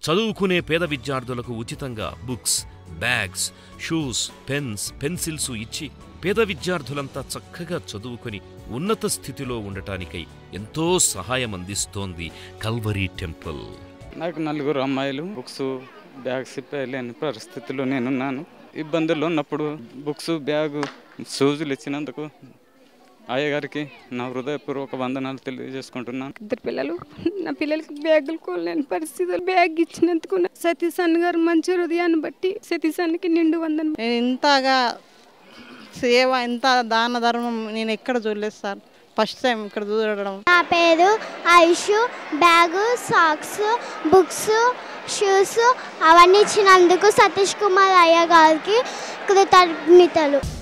చదువుకునే పేద విద్యార్థులకు ఉచితంగా books bags shoes pens pencils ఇచ్చి పేద విద్యార్థులంతా చక్కగా చదువుకొని ఉన్నత స్థితిలో ఉండటానికై ఎంతో సహాయం అందిస్తోంది కల్వరీ టెంపుల్ నాకు నలుగురు అమ్మాయిలు బుక్స్ బ్యాగ్స్ లేని పరిస్థితిలో నేనున్నాను ఇబ్బందుల్లో ఉన్నప్పుడు బుక్స్ బ్యాగు షూజులు ఇచ్చినందుకు అయ్యగారికి నా హృదయపూర్వక వందనాలు తెలియజేసుకుంటున్నాను ఇద్దరు పిల్లలు నా పిల్లలకి బ్యాగులు కొనలేని పరిస్థితులు బ్యాగ్ ఇచ్చినందుకు నా సతీష్ అన్న గారు మంచి హృదయాన్ని బట్టి సతీష్ అన్నకి నిండు వందనం నేను ఇంతగా సేవ ఇంత దాన ధర్మం నేను ఎక్కడ చూడలేదు సార్ ఫస్ట్ టైం ఇక్కడ చూడడం నా పేరు Aishu bag socks books shoes అవన్నీ ఇచ్చినందుకు సతీష్ కుమార్ అయ్య గారికి కృతజ్ఞతలు